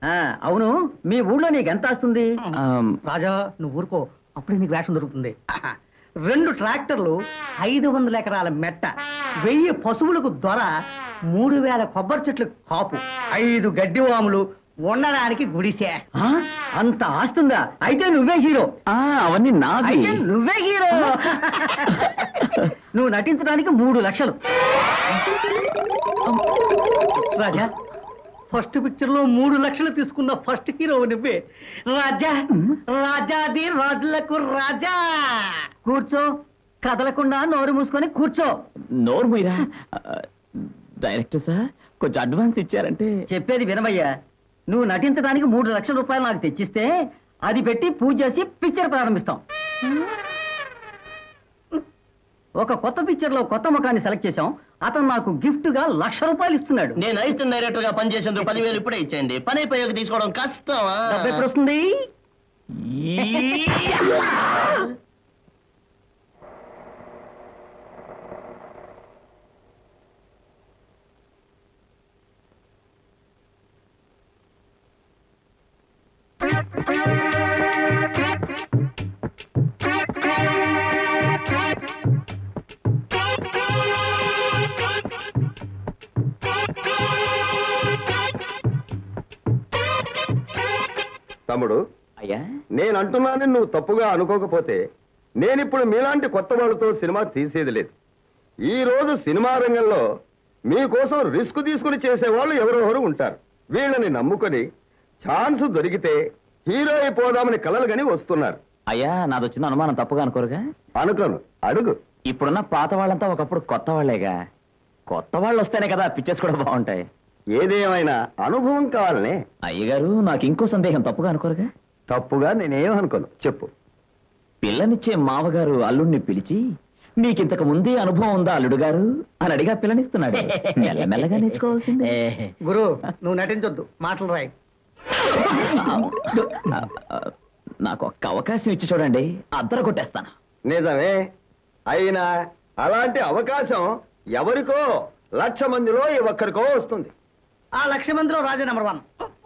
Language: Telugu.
ఆ, అవును మీ ఊళ్ళో నీకు ఎంత వస్తుంది ఆమ్, రాజా నువ్వు ఊరుకో అప్పుడే నీకు వేషం దొరుకుతుంది రెండు ట్రాక్టర్లు ఐదు వందల ఎకరాల మెట్ట వెయ్యి పశువులకు దొర మూడు వేల కొబ్బరి చెట్లు కాపు ఐదు గడ్డి వాములు ఉండడానికి గుడిసే ఆ, అంత ఆస్తుందా అయితే నువ్వే హీరో ఆ, అవన్నీ నావి అయితే నువ్వే హీరో నువ్వు నటించడానికి మూడు లక్షలు రాజా ఫస్ట్ పిక్చర్ లో మూడు లక్షలు తీసుకున్న ఫస్ట్ హీరో నువ్వే రాజా రాజాది రాజులకు రాజా కూర్చో కదలకుండా నోరు మూసుకొని కూర్చో నోరు మీరా డైరెక్టర్ సార్ కొంచెం అడ్వాన్స్ ఇచ్చారంటే చెప్పేది వినవయ్యా నువ్వు నటించడానికి మూడు లక్షల రూపాయలు నాకు తెచ్చిస్తే అది పెట్టి పూజ చేసి పిక్చర్ ప్రారంభిస్తాం ఒక కొత్త పిక్చర్ లో కొత్త ముఖాన్ని సెలెక్ట్ చేశాం అతను నాకు గిఫ్ట్ గా లక్ష రూపాయలు ఇస్తున్నాడు నేను అసిస్టెంట్ డైరెక్టర్ గా పనిచేసేందుకు పదివేలు ఇప్పుడే ఇచ్చేయండి పని అయిపోయాక తీసుకోవడం కష్టమా డబ్బు ఎప్పుడు వస్తుంది తమ్ముడు అయ్యా నేను అంటున్నానని నువ్వు తప్పుగా అనుకోకపోతే నేనిప్పుడు మీలాంటి కొత్త వాళ్ళతో సినిమా తీసేది లేదు ఈ రోజు సినిమా రంగంలో మీకోసం రిస్క్ తీసుకుని చేసేవాళ్ళు ఎవరెవరు ఉంటారు వీళ్ళని నమ్ముకొని ఛాన్స్ దొరికితే హీరో అయిపోదామని కలలు గని వస్తున్నారు అయ్యా నాది వచ్చిన అనుమానం తప్పుగా అనుకోరుగా అనుకోను అడుగు ఇప్పుడున్న పాత వాళ్ళంతా ఒకప్పుడు కొత్త వాళ్ళేగా కొత్త వాళ్ళు వస్తేనే కదా పిక్చర్స్ కూడా బాగుంటాయి ఏదేమైనా అనుభవం కావాలనే అయ్యగారు నాకు ఇంకో సందేహం తప్పుగా అనుకోరుగా తప్పుగా నేనేమనుకోను చెప్పు పిల్లనిచ్చే మావగారు అల్లుడిని పిలిచి మీకింతకు ముందే అనుభవం ఉందా అల్లుడు గారు అని అడిగా పిల్లనిస్తున్నాడు మెల్లమెల్లగా నేర్చుకోవాల్సిందే గురు నువ్వు నటించొద్దు మాటలు రాయి ఆ, ఆ, నాకు ఒక్క అవకాశం ఇచ్చి చూడండి అద్దరు కొట్టేస్తాను నిజమే అయినా అలాంటి అవకాశం ఎవరికో లక్ష మందిలో ఈ ఒక్కరికో వస్తుంది ఆ లక్ష మందిలో రాజా నెంబర్ వన్